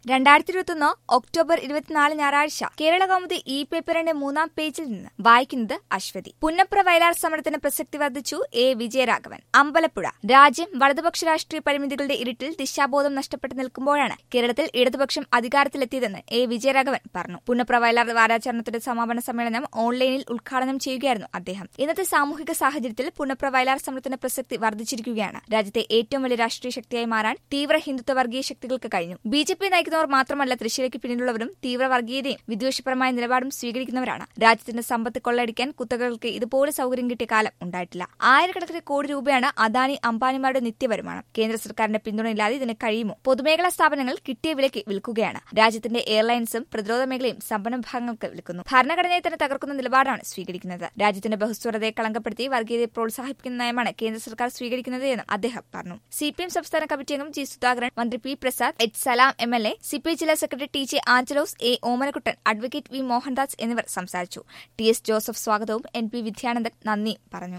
രണ്ടായിരത്തി ഇരുപത്തൊന്ന് ഒക്ടോബർ ഇരുപത്തിനാല് ഞായറാഴ്ച കേരള കൗമുദി ഇ പേപ്പറിന്റെ മൂന്നാം പേജിൽ നിന്ന് വായിക്കുന്നത് അശ്വതി പുന്നപ്ര വയലാർ സമരത്തിന് പ്രസക്തി വർദ്ധിച്ചു എ വിജയരാഘവൻ അമ്പലപ്പുഴ രാജ്യം വലതുപക്ഷ രാഷ്ട്രീയ പരിമിതികളുടെ ഇരുട്ടിൽ ദിശാബോധം നഷ്ടപ്പെട്ടു നിൽക്കുമ്പോഴാണ് കേരളത്തിൽ ഇടതുപക്ഷം അധികാരത്തിലെത്തിയതെന്ന് എ വിജയരാഘവൻ പറഞ്ഞു പുന്നപ്ര വയലാർ വാരാചരണത്തിന്റെ സമാപന സമ്മേളനം ഓൺലൈനിൽ ഉദ്ഘാടനം ചെയ്യുകയായിരുന്നു അദ്ദേഹം ഇന്നത്തെ സാമൂഹിക സാഹചര്യത്തിൽ പുന്നപ്ര വയലാർ സമരത്തിന് പ്രസക്തി വർദ്ധിച്ചിരിക്കുകയാണ് രാജ്യത്തെ ഏറ്റവും വലിയ രാഷ്ട്രീയ ശക്തിയായി മാറാൻ തീവ്ര ഹിന്ദുത്വ വർഗീയ ശക്തികൾക്ക് കഴിഞ്ഞു ബി ജെ പി നയിക്കുന്നവർ മാത്രമല്ല തൃശ്ശൂരയ്ക്ക് പിന്നിലുള്ളവരും തീവ്ര വർഗീയതയും വിദ്വേഷപരമായ നിലപാടും സ്വീകരിക്കുന്നവരാണ് രാജ്യത്തിന്റെ സമ്പത്ത് കൊള്ളയടിക്കാൻ കുത്തകൾക്ക് ഇതുപോലെ സൗകര്യം കിട്ടിയ കാലം ഉണ്ടായിട്ടില്ല ആയിരക്കണക്കിന് കോടി രൂപയാണ് അദാനി അംബാനിമാരുടെ നിത്യവരുമാനം കേന്ദ്ര സർക്കാരിന്റെ പിന്തുണയില്ലാതെ ഇതിന് കഴിയുമോ പൊതുമേഖലാ സ്ഥാപനങ്ങൾ കിട്ടിയ വിലയ്ക്ക് വിൽക്കുകയാണ് രാജ്യത്തിന്റെ എയർലൈൻസും പ്രതിരോധ മേഖലയും സമ്പന്ന വിഭാഗങ്ങൾക്ക് വിൽക്കുന്നു ഭരണഘടനയെ തന്നെ തകർക്കുന്ന നിലപാടാണ് സ്വീകരിക്കുന്നത് രാജ്യത്തിന്റെ ബഹുസ്വരതയെ കളങ്കപ്പെടുത്തി വർഗീയതയെ പ്രോത്സാഹിപ്പിക്കുന്ന നയമാണ് കേന്ദ്ര സർക്കാർ സ്വീകരിക്കുന്നത് എന്നും അദ്ദേഹം പറഞ്ഞു സി പി എം സംസ്ഥാന കമ്മിറ്റി അംഗം ജി സുധാകരൻ മന്ത്രി P Prasad H Salam M L A C P I ജില്ലാ secretary T J Angelos A Omanakuttan advocate V Mohandas എന്നിവർ സംസാരിച്ചു ടി എസ് ജോസഫ് സ്വാഗതവും എൻ പി വിദ്യാനന്ദൻ നന്ദിയും പറഞ്ഞു